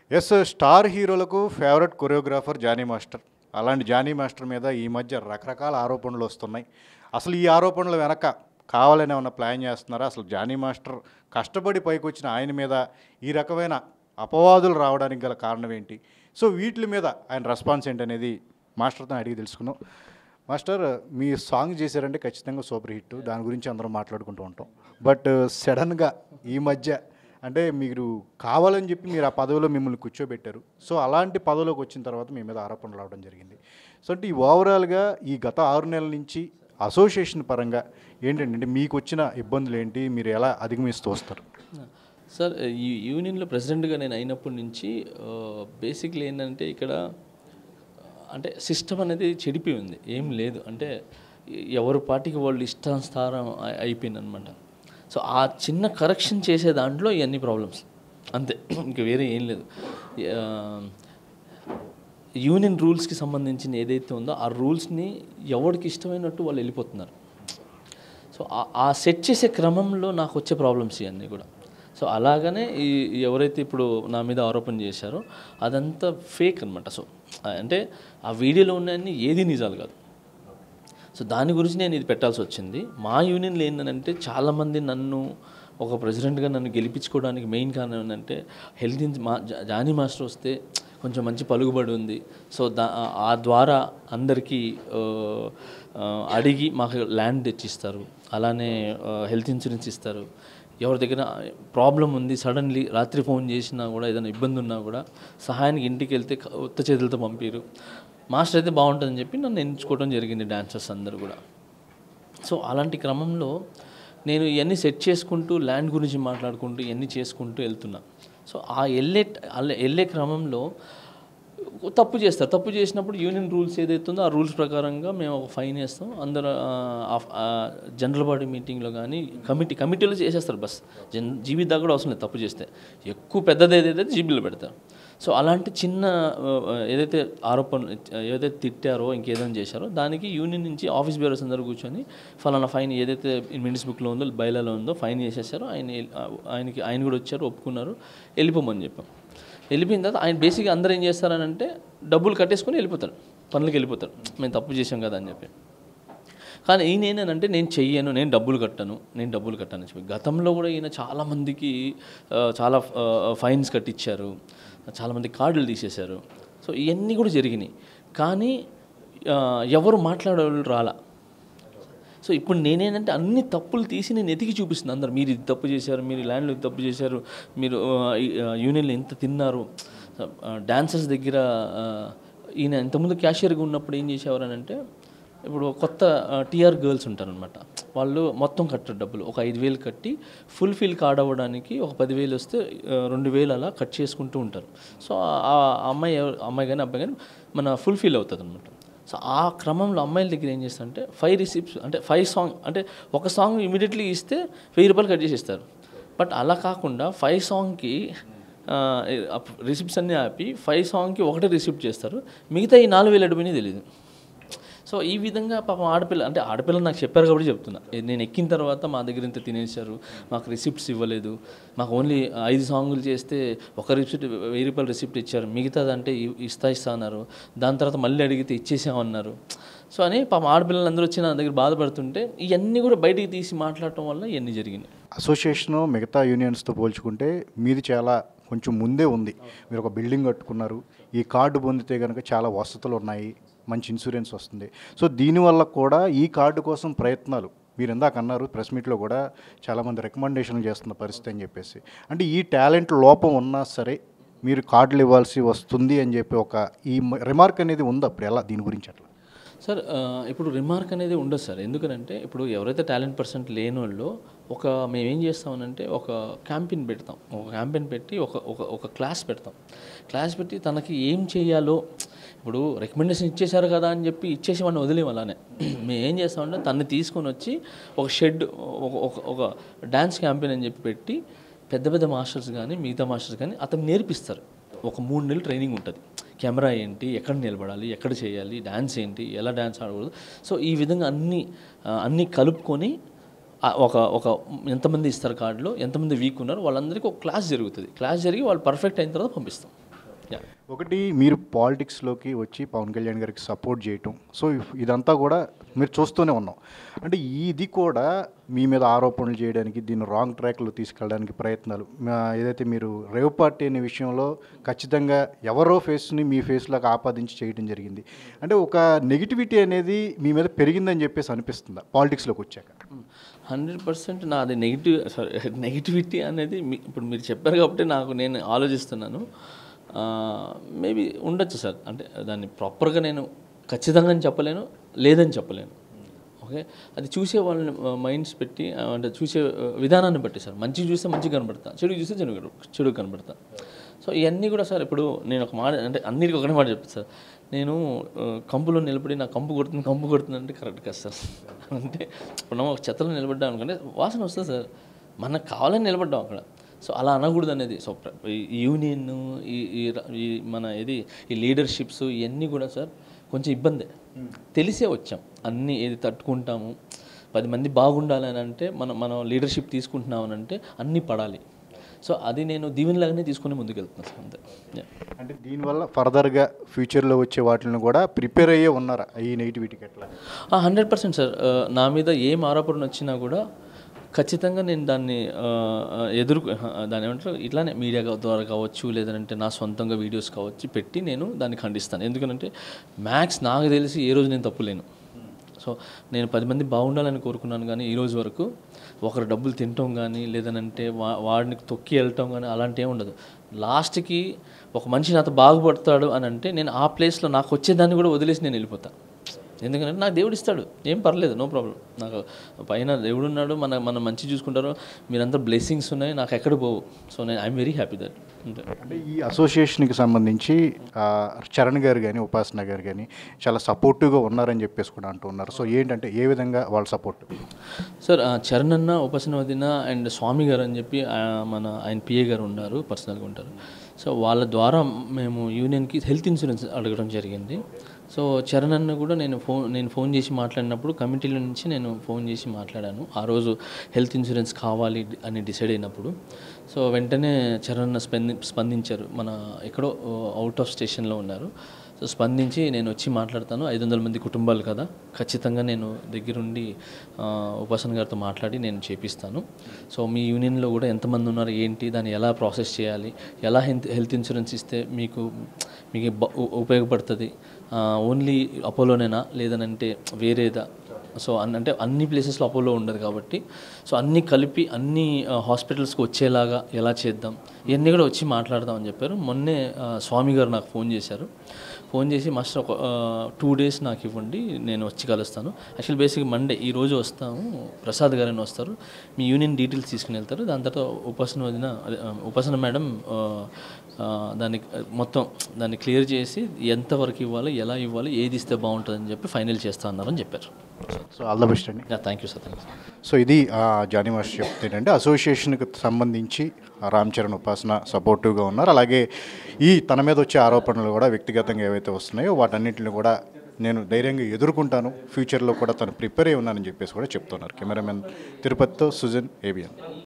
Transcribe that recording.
Yes star హీరోలకు favourite choreographer Jani master అలాంటి Jani master మీద ఈ మధ్య రకరకాల ఆరోపణలు వస్తున్నాయి అసలు ఈ ఆరోపణల వెనక కావాలని ఏమన్నా ప్లాన్ చేస్తున్నారా అసలు జానీ మాస్టర్ కష్టపడి పైకి వచ్చిన ఆయన మీద ఈ రకమైన అపవాదులు రావడానికి గల కారణం ఏంటి సో వీటి మీద ఆయన రెస్పాన్స్ ఏంటనేది మాస్టర్తో అడిగి తెలుసుకుందాం మాస్టర్ మీ సాంగ్ చేశారంటే ఖచ్చితంగా సూపర్ హిట్ దాని గురించి అందరం మాట్లాడుకుంటూ ఉంటాం బట్ సడన్గా ఈ మధ్య అంటే మీరు కావాలని చెప్పి మీరు ఆ పదవిలో మిమ్మల్ని కూర్చోబెట్టారు సో అలాంటి పదవిలోకి వచ్చిన తర్వాత మీ మీద ఆరోపణలు రావడం జరిగింది సో అంటే ఈ ఓవరాల్గా ఈ గత ఆరు నెలల నుంచి అసోసియేషన్ పరంగా ఏంటంటే అంటే మీకు వచ్చిన ఇబ్బందులు ఏంటి మీరు ఎలా అధిగమిస్తూ వస్తారు సార్ ఈ యూనియన్లో ప్రెసిడెంట్గా నేను అయినప్పటి నుంచి బేసిక్లీ ఏంటంటే ఇక్కడ అంటే సిస్టమ్ అనేది చెడిపోయి ఉంది ఏం లేదు అంటే ఎవరి పార్టీకి వాళ్ళు ఇష్టానుసారం అయిపోయింది అనమాట సో ఆ చిన్న కరెక్షన్ చేసే దాంట్లో ఇవన్నీ ప్రాబ్లమ్స్ అంతే ఇంకా వేరే ఏం లేదు ఆ, యూనియన్ రూల్స్కి సంబంధించిన ఏదైతే ఉందో ఆ రూల్స్ని ఎవరికి ఇష్టమైనట్టు వాళ్ళు వెళ్ళిపోతున్నారు సో ఆ- ఆ సెట్ చేసే క్రమంలో నాకు వచ్చే ప్రాబ్లమ్స్ ఇవన్నీ కూడా సో అలాగనే ఈ ఈ ఎవరైతే ఇప్పుడు నా మీద ఆరోపణ చేశారో అదంతా ఫేక్ అనమాట సో అంటే ఆ వీడియోలో ఉన్నాయన్నీ ఏది నిజాలు కాదు సో దాని గురించి నేను ఇది పెట్టాల్సి వచ్చింది మా యూనియన్లో ఏంటంటే చాలామంది నన్ను ఒక ప్రెసిడెంట్గా నన్ను గెలిపించుకోవడానికి మెయిన్ కారణం ఏంటంటే హెల్త్ ఇన్ మా జా- జానీ మాస్టర్ వస్తే కొంచెం మంచి పలుకుబడి ఉంది సో దా ఆ ద్వారా అందరికీ ఆ, ఆ, అడిగి మాకు ల్యాండ్ తెచ్చిస్తారు అలానే ఆ, హెల్త్ ఇన్సూరెన్స్ ఇస్తారు ఎవరి దగ్గర ప్రాబ్లం ఉంది సడన్లీ రాత్రి ఫోన్ చేసినా కూడా ఏదైనా ఇబ్బంది ఉన్నా కూడా సహాయానికి ఇంటికి వెళ్తే క- ఉత్త చేతులతో పంపిరు మాస్టర్ అయితే బాగుంటుందని చెప్పి నన్ను ఎంచుకోవడం జరిగింది డాన్సర్స్ అందరూ కూడా సో అలాంటి క్రమంలో నేను ఇవన్నీ సెట్ చేసుకుంటూ ల్యాండ్ గురించి మాట్లాడుకుంటూ ఇవన్నీ చేసుకుంటూ వెళ్తున్నా సో ఆ వెళ్ళే అలా వెళ్ళే క్రమంలో తప్పు చేస్తారు తప్పు చేసినప్పుడు యూనియన్ రూల్స్ ఏదైతే ఉందో ఆ రూల్స్ ప్రకారంగా మేము ఒక ఫైన్ వేస్తాం అందరూ జనరల్ బాడీ మీటింగ్లో కానీ కమిటీ కమిటీలో చేసేస్తారు బస్ జన్ జీబీ దాకా కూడా అవసరం లేదు తప్పు చేస్తే ఎక్కువ పెద్దది ఏదైతే జీబీలో పెడతారు సో అలాంటి చిన్న ఆ, ఏదైతే ఆరోపణ ఏదైతే తిట్టారో ఇంకేదైనా చేశారో దానికి యూనియన్ నుంచి ఆఫీస్ బేరర్స్ అందరూ కూర్చొని ఫలానా ఫైన్ ఏదైతే మినిట్స్ బుక్లో ఉందో బయలలో ఉందో ఫైన్ చేసేసారో ఆయన ఆయనకి ఆయన కూడా వచ్చారు ఒప్పుకున్నారు వెళ్ళిపోమని చెప్పాం వెళ్ళిపోయిన తర్వాత ఆయన బేసిక్గా అందరూ ఏం చేస్తారనంటే డబ్బులు కట్టేసుకొని వెళ్ళిపోతారు పనులకు వెళ్ళిపోతారు మేము తప్పు చేసాం కదా అని చెప్పి కానీ ఈయన ఏంటంటే నేను చెయ్యను నేను డబ్బులు కట్టను నేను డబ్బులు కట్టాను అని చెప్పి గతంలో కూడా ఈయన చాలామందికి ఆ, చాలా ఆ, ఫైన్స్ కట్టించారు చాలామంది కార్డులు తీసేశారు సో ఇవన్నీ కూడా జరిగినాయి కానీ ఆ, ఎవరు మాట్లాడేవాళ్ళు రాలా సో ఇప్పుడు నేనేంటంటే అన్ని తప్పులు తీసి నేను ఎతికి చూపిస్తున్నాను అందరు మీరు ఇది తప్పు చేశారు మీరు ల్యాండ్లో ఇది తప్పు చేశారు మీరు ఆ, ఈ, ఆ, యూనియన్లో ఎంత తిన్నారు డాన్సర్స్ దగ్గర ఆ, ఈయన ఇంతకుముందు క్యాషియర్గా ఉన్నప్పుడు ఏం చేసేవారు అని అంటే ఇప్పుడు కొత్త టీఆర్ గర్ల్స్ ఉంటారనమాట వాళ్ళు మొత్తం కట్టరు డబ్బులు ఒక ఐదు వేలు కట్టి ఫుల్ ఫిల్ కార్డ్ అవ్వడానికి ఒక పదివేలు వస్తే ఆ, రెండు వేలు అలా కట్ చేసుకుంటూ ఉంటారు సో ఆ ఆ అమ్మాయి ఎవరు- అమ్మాయి కానీ అబ్బాయి కానీ మన ఫుల్ ఫిల్ అవుతుంది అనమాట సో ఆ క్రమంలో అమ్మాయిల దగ్గర ఏం చేస్తారంటే ఫైవ్ రిసిప్ట్స్ అంటే ఫైవ్ సాంగ్ అంటే ఒక సాంగ్ ఇమీడియట్లీ ఇస్తే వెయ్యి రూపాయలు కట్ చేసేస్తారు బట్ అలా కాకుండా ఫైవ్ సాంగ్కి రిసిప్ట్స్ అన్నీ ఆపి ఫైవ్ సాంగ్కి ఒకటే రిసిప్ట్ చేస్తారు మిగతా ఈ నాలుగు వేలు అడిపోయినాయి తెలియదు సో ఈ విధంగా పాపం ఆడపిల్ల అంటే ఆడపిల్లలు నాకు చెప్పారు కాబట్టి చెప్తున్నా ఏ- నేను ఎక్కిన తర్వాత మా దగ్గర ఇంత తినేశారు మాకు రిసిప్ట్స్ ఇవ్వలేదు మాకు ఓన్లీ ఐదు సాంగులు చేస్తే ఒక రిసిప్ట్ వెయ్యి రూపాయలు రిసిప్ట్ ఇచ్చారు మిగతాదంటే ఇ- ఇస్తా ఇస్తా అన్నారు దాని తర్వాత మళ్ళీ అడిగితే ఇచ్చేసామన్నారు సో అని పాపం ఆడపిల్లలు అందరూ వచ్చి నా దగ్గర బాధపడుతుంటే ఇవన్నీ కూడా బయటికి తీసి మాట్లాడటం వల్ల ఇవన్నీ జరిగినాయి అసోసియేషన్ మిగతా యూనియన్స్తో పోల్చుకుంటే మీది చాలా కొంచెం ముందే ఉంది మీరు ఒక బిల్డింగ్ కట్టుకున్నారు ఈ కార్డు పొందితే కనుక చాలా వసతులు ఉన్నాయి మంచి ఇన్సూరెన్స్ వస్తుంది సో దీనివల్ల కూడా ఈ కార్డు కోసం ప్రయత్నాలు మీరు ఇందాక అన్నారు ప్రెస్ మీట్లో కూడా చాలామంది రికమెండేషన్లు చేస్తున్న పరిస్థితి అని చెప్పేసి అంటే ఈ టాలెంట్ లోపం ఉన్నా సరే మీరు కార్డులు ఇవ్వాల్సి వస్తుంది అని చెప్పి ఒక ఈ రిమార్క్ అనేది ఉంది అప్పుడు ఎలా దీని గురించి అట్లా సార్ ఆ, ఇప్పుడు రిమార్క్ అనేది ఉండదు సార్ ఎందుకనంటే ఇప్పుడు ఎవరైతే టాలెంట్ పర్సెంట్ లేని వాళ్ళు ఒక మేము ఏం చేస్తామనంటే ఒక క్యాంపెయిన్ పెడతాం ఒక క్యాంపెయిన్ పెట్టి ఒక ఒక ఒక క్లాస్ పెడతాం క్లాస్ పెట్టి తనకి ఏం చేయాలో ఇప్పుడు రికమెండేషన్ ఇచ్చేశారు కదా అని చెప్పి ఇచ్చేసి వాడిని వదిలేం అలానే మేము ఏం చేస్తామంటే తన్ని తీసుకొని వచ్చి ఒక షెడ్ ఒక ఒక- ఒక డ్యాన్స్ క్యాంపెయిన్ అని చెప్పి పెట్టి పెద్ద పెద్ద మాస్టర్స్ కానీ మిగతా మాస్టర్స్ కానీ అతను నేర్పిస్తారు ఒక మూడు నెలలు ట్రైనింగ్ ఉంటుంది కెమెరా ఏంటి ఎక్కడ నిలబడాలి ఎక్కడ చేయాలి డ్యాన్స్ ఏంటి ఎలా డ్యాన్స్ ఆడకూడదు సో ఈ విధంగా అన్ని ఆ, అన్నీ కలుపుకొని ఆ ఒక ఒక ఎంతమంది ఇస్తారు కార్డులో ఎంతమంది వీక్ ఉన్నారు వాళ్ళందరికీ ఒక క్లాస్ జరుగుతుంది క్లాస్ జరిగి వాళ్ళు పర్ఫెక్ట్ అయిన తర్వాత పంపిస్తాం Yeah. ఒకటి మీరు పాలిటిక్స్లోకి వచ్చి పవన్ కళ్యాణ్ గారికి సపోర్ట్ చేయటం సో ఇదంతా కూడా మీరు చూస్తూనే ఉన్నాం అంటే ఇది కూడా మీ మీద ఆరోపణలు చేయడానికి దీన్ని రాంగ్ ట్రాక్లో తీసుకెళ్ళడానికి ప్రయత్నాలు మా- ఏదైతే మీరు రేవ్ పార్టీ అనే విషయంలో ఖచ్చితంగా ఎవరో ఫేస్ని మీ ఫేస్లోకి ఆపాదించి చేయడం జరిగింది అంటే ఒక నెగిటివిటీ అనేది మీ మీద పెరిగిందని చెప్పేసి అనిపిస్తుందా పాలిటిక్స్లోకి వచ్చాక హండ్రెడ్ పర్సెంట్ నాది నెగిటివ్ సారీ నెగిటివిటీ అనేది మీ ఇప్పుడు మీరు చెప్పారు కాబట్టి నాకు నేను ఆలోచిస్తున్నాను మేబీ ఉండొచ్చు సార్ అంటే దాన్ని ప్రాపర్గా నేను ఖచ్చితంగా అని చెప్పలేను లేదని చెప్పలేను ఓకే అది చూసే వాళ్ళని మైండ్స్ పెట్టి ఆ, అంటే చూసే ఆ, విధానాన్ని బట్టి సార్ మంచి చూస్తే మంచిగా కనబడతా చెడు చూస్తే చెడు చెడు కనబడతా సో ఇవన్నీ కూడా సార్ ఇప్పుడు నేను ఒక మాట అంటే అన్నిటికీ ఒకటే మాట చెప్తాను సార్ నేను ఆ, కంపులో నిలబడి నా కంపు కొడుతుంది కంపు కొడుతుంది అంటే కరెక్ట్ కాదు సార్ అంటే ఇప్పుడు మనం ఒక చెత్తలో నిలబడ్డాం అనుకుంటే వాసన వస్తుంది సార్ మనకు కావాలని నిలబడ్డాం అక్కడ సో అలా అనకూడదు అనేది సో ప్ర- ఈ యూనియన్ ఈ ఈ ర- ఈ మన ఇది ఈ లీడర్షిప్స్ ఇవన్నీ కూడా సార్ కొంచెం ఇబ్బందే తెలిసే వచ్చాం అన్నీ ఏది తట్టుకుంటాము పది మంది బాగుండాలి అని అంటే మనం మనం లీడర్షిప్ తీసుకుంటున్నామని అంటే అన్నీ పడాలి సో అది నేను దీవెనలాగానే తీసుకుని ముందుకెళ్తున్నాను సార్ అంతే Yeah. అంటే దీనివల్ల ఫర్దర్గా ఫ్యూచర్లో వచ్చే వాటిని కూడా ప్రిపేర్ అయ్యే ఉన్నారా ఈ నెగిటివిటీకి ఎట్లా హండ్రెడ్ పర్సెంట్ సార్ ఆ, నా మీద ఏం ఆరోపణ వచ్చినా కూడా ఖచ్చితంగా నేను దాన్ని ఆ, ఆ, ఎదురు ఆ, దాన్ని ఏమంటారు ఇట్లానే మీడియా ద్వారా కావచ్చు లేదంటే నా సొంతంగా వీడియోస్ కావచ్చు పెట్టి నేను దాన్ని ఖండిస్తాను ఎందుకంటే మ్యాక్స్ నాకు తెలిసి ఏ రోజు నేను తప్పులేను సో నేను పది మంది బాగుండాలని కోరుకున్నాను కానీ ఈ రోజు వరకు ఒకరు డబ్బులు తినటం కానీ లేదనంటే వా వాడిని తొక్కి వెళ్ళటం కానీ అలాంటి ఏమి ఉండదు లాస్ట్కి ఒక మనిషి నాతో బాగుపడతాడు అని అంటే నేను ఆ ప్లేస్లో నాకు వచ్చేదాన్ని కూడా వదిలేసి నేను వెళ్ళిపోతాను ఎందుకంటే నాకు దేవుడు ఇస్తాడు ఏం పర్లేదు నో ప్రాబ్లం నాకు పైన దేవుడు ఉన్నాడు మన మనం మంచి చూసుకుంటారు మీరంతా బ్లెస్సింగ్స్ ఉన్నాయి నాకు ఎక్కడ పోవు సో నేను ఐఎమ్ వెరీ హ్యాపీ దట్ అంతే అంటే ఈ అసోసియేషన్కి సంబంధించి ఆ, చరణ్ గారు కానీ ఉపాసన గారు కానీ చాలా సపోర్టివ్గా ఉన్నారని చెప్పేసి కూడా అంటూ ఉన్నారు సో ఏంటంటే ఏ విధంగా వాళ్ళ సపోర్ట్ సార్ ఆ చరణ్ అన్న ఉపాసన వదిన అండ్ స్వామి గారు అని చెప్పి ఆ, మన ఆయన పిఏ గారు ఉన్నారు పర్సనల్గా ఉంటారు సో వాళ్ళ ద్వారా మేము యూనియన్కి హెల్త్ ఇన్సూరెన్స్ అడగడం జరిగింది సో చరణ్ అన్న కూడా నేను ఫోన్ నేను ఫోన్ చేసి మాట్లాడినప్పుడు కమిటీల నుంచి నేను ఫోన్ చేసి మాట్లాడాను ఆ రోజు హెల్త్ ఇన్సూరెన్స్ కావాలి అని డిసైడ్ అయినప్పుడు సో వెంటనే చరణ్ అన్న స్పంది స్పందించారు మన ఎక్కడో అవుట్ ఆఫ్ స్టేషన్లో ఉన్నారు సో స్పందించి నేను వచ్చి మాట్లాడతాను ఐదు వందల మంది కుటుంబాలు కదా ఖచ్చితంగా నేను దగ్గరుండి ఆ, ఉపాసన గారితో మాట్లాడి నేను చేపిస్తాను సో మీ యూనియన్లో కూడా ఎంతమంది ఉన్నారు ఏంటి దాన్ని ఎలా ప్రాసెస్ చేయాలి ఎలా హెల్త్ హెల్త్ ఇన్సూరెన్స్ ఇస్తే మీకు మీకు బ- ఉ- ఉపయోగపడుతుంది ఓన్లీ అపోలోనేనా లేదనంటే వేరేదా సో అన్ అంటే అన్ని ప్లేసెస్లో అపోలో ఉండదు కాబట్టి సో అన్నీ కలిపి అన్ని హాస్పిటల్స్కి వచ్చేలాగా ఎలా చేద్దాం ఇవన్నీ కూడా వచ్చి మాట్లాడదాం అని చెప్పారు మొన్నే ఆ, స్వామి గారు నాకు ఫోన్ చేశారు ఫోన్ చేసి మాస్టర్ ఒక టూ డేస్ నాకు ఇవ్వండి నేను వచ్చి కలుస్తాను యాక్చువల్ బేసిక్ మండే ఈ రోజు వస్తాము ప్రసాద్ గారని వస్తారు మీ యూనియన్ డీటెయిల్స్ తీసుకుని వెళ్తారు దాని తర్వాత ఉపాసన వదిన అదే, ఆ, ఉపాసన మేడం ఆ, ఆ, దాన్ని ఆ, మొత్తం దాన్ని క్లియర్ చేసి ఎంతవరకు ఇవ్వాలి ఎలా ఇవ్వాలి ఏది ఇస్తే బాగుంటుందని చెప్పి ఫైనల్ చేస్తా అన్నారని చెప్పారు సో ఆల్ ద బెస్ట్ అండి thank you sir thank you so ఇది ఆ, జానీ మాస్టర్ చెప్తే ఏంటంటే అసోసియేషన్కి సంబంధించి ఆ రామ్ చరణ్ ఉపాసన సపోర్టివ్గా ఉన్నారు అలాగే ఈ తన మీద వచ్చే ఆరోపణలు కూడా వ్యక్తిగతంగా ఏవైతే వస్తున్నాయో వాటన్నిటిని కూడా నేను ధైర్యంగా ఎదుర్కొంటాను ఫ్యూచర్లో కూడా తను ప్రిపేర్ అయి ఉన్నానని చెప్పేసి కూడా చెప్తున్నారు కెమెరామెన్ తిరుపతితో సుజన్ ఏబిఎన్